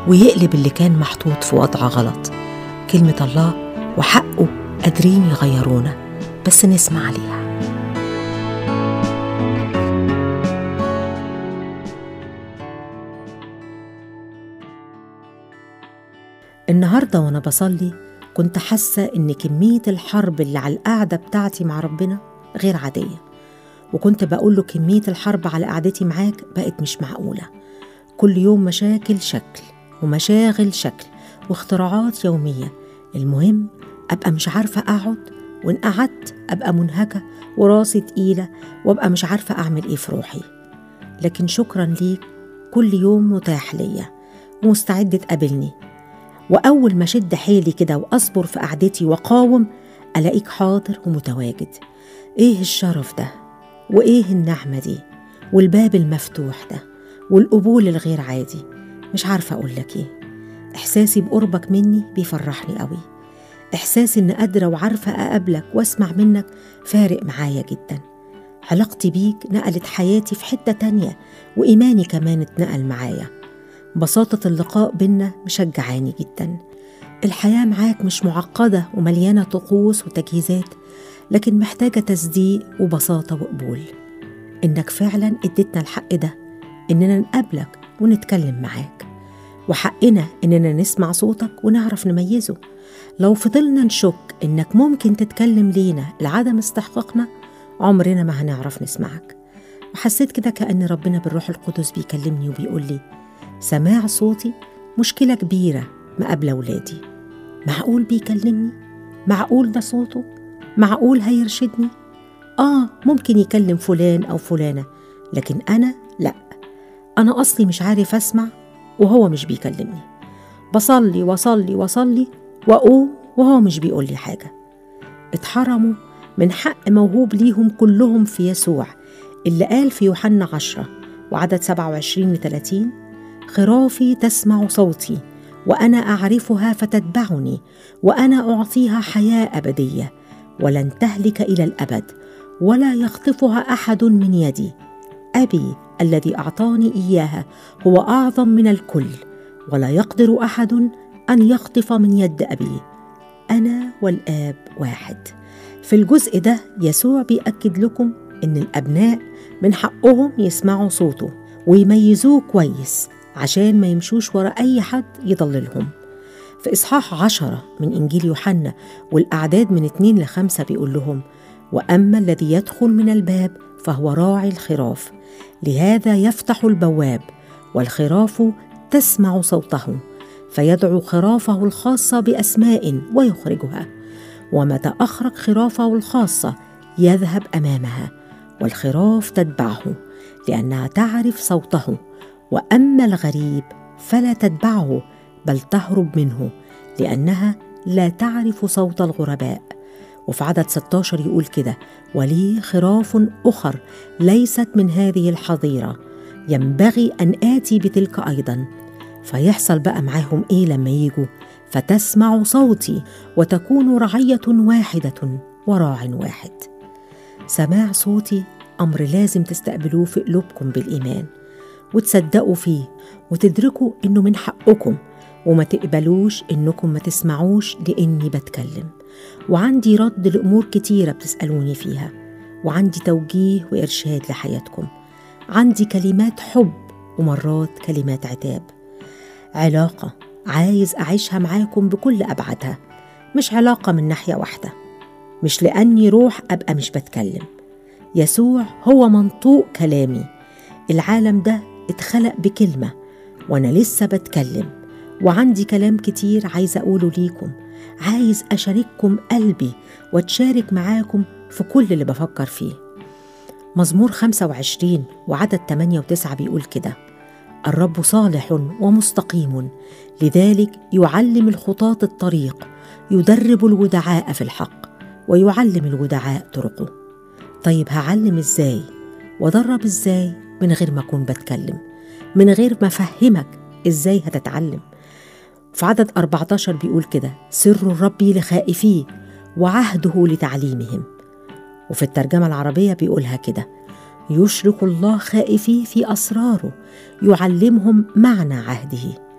ويقلب اللي كان محطوط في وضع غلط كلمة الله وحقه قادرين يغيرونا بس نسمع عليها النهارده وانا بصلي كنت حاسه ان كميه الحرب اللي على القعده بتاعتي مع ربنا غير عاديه وكنت بقول له كميه الحرب على قعدتي معاك بقت مش معقوله كل يوم مشاكل شكل ومشاغل شكل واختراعات يوميه المهم ابقى مش عارفه اقعد وان قعدت ابقى منهكه وراسي تقيله وابقى مش عارفه اعمل ايه في روحي لكن شكرا ليك كل يوم متاح ليا ومستعد تقابلني وأول ما شد حيلي كده وأصبر في قعدتي وقاوم ألاقيك حاضر ومتواجد إيه الشرف ده وإيه النعمة دي والباب المفتوح ده والقبول الغير عادي مش عارفة أقول لك إيه إحساسي بقربك مني بيفرحني قوي إحساسي إن قادرة وعارفة أقابلك وأسمع منك فارق معايا جدا علاقتي بيك نقلت حياتي في حتة تانية وإيماني كمان اتنقل معايا بساطة اللقاء بينا مشجعاني جدا الحياة معاك مش معقدة ومليانة طقوس وتجهيزات لكن محتاجة تصديق وبساطة وقبول إنك فعلا اديتنا الحق ده إننا نقابلك ونتكلم معاك وحقنا إننا نسمع صوتك ونعرف نميزه لو فضلنا نشك إنك ممكن تتكلم لينا لعدم استحقاقنا عمرنا ما هنعرف نسمعك وحسيت كده كأن ربنا بالروح القدس بيكلمني وبيقول لي سماع صوتي مشكلة كبيرة مقابلة ولادي معقول بيكلمني؟ معقول ده صوته؟ معقول هيرشدني؟ آه ممكن يكلم فلان أو فلانة لكن أنا لأ أنا أصلي مش عارف أسمع وهو مش بيكلمني بصلي وصلي وصلي وأقوم وهو مش بيقول لي حاجة اتحرموا من حق موهوب ليهم كلهم في يسوع اللي قال في يوحنا عشرة وعدد 27 ل 30 خرافي تسمع صوتي وانا اعرفها فتتبعني وانا اعطيها حياه ابديه ولن تهلك الى الابد ولا يخطفها احد من يدي ابي الذي اعطاني اياها هو اعظم من الكل ولا يقدر احد ان يخطف من يد ابي انا والاب واحد في الجزء ده يسوع بيأكد لكم ان الابناء من حقهم يسمعوا صوته ويميزوه كويس عشان ما يمشوش ورا أي حد يضللهم في إصحاح عشرة من إنجيل يوحنا والأعداد من اتنين لخمسة بيقول لهم وأما الذي يدخل من الباب فهو راعي الخراف لهذا يفتح البواب والخراف تسمع صوته فيدعو خرافه الخاصة بأسماء ويخرجها ومتى أخرج خرافه الخاصة يذهب أمامها والخراف تتبعه لأنها تعرف صوته واما الغريب فلا تتبعه بل تهرب منه لانها لا تعرف صوت الغرباء وفي عدد 16 يقول كده ولي خراف اخر ليست من هذه الحظيره ينبغي ان اتي بتلك ايضا فيحصل بقى معاهم ايه لما يجوا فتسمع صوتي وتكون رعيه واحده وراع واحد سماع صوتي امر لازم تستقبلوه في قلوبكم بالايمان وتصدقوا فيه وتدركوا انه من حقكم وما تقبلوش انكم ما تسمعوش لاني بتكلم وعندي رد لامور كتيره بتسالوني فيها وعندي توجيه وارشاد لحياتكم عندي كلمات حب ومرات كلمات عتاب علاقه عايز اعيشها معاكم بكل ابعادها مش علاقه من ناحيه واحده مش لاني روح ابقى مش بتكلم يسوع هو منطوق كلامي العالم ده اتخلق بكلمة وأنا لسه بتكلم وعندي كلام كتير عايزة أقوله ليكم عايز أشارككم قلبي وأتشارك معاكم في كل اللي بفكر فيه مزمور 25 وعدد 8 و9 بيقول كده الرب صالح ومستقيم لذلك يعلم الخطاة الطريق يدرب الودعاء في الحق ويعلم الودعاء طرقه طيب هعلم ازاي وادرب ازاي من غير ما اكون بتكلم من غير ما افهمك ازاي هتتعلم في عدد 14 بيقول كده سر الرب لخائفيه وعهده لتعليمهم وفي الترجمة العربية بيقولها كده يشرك الله خائفيه في أسراره يعلمهم معنى عهده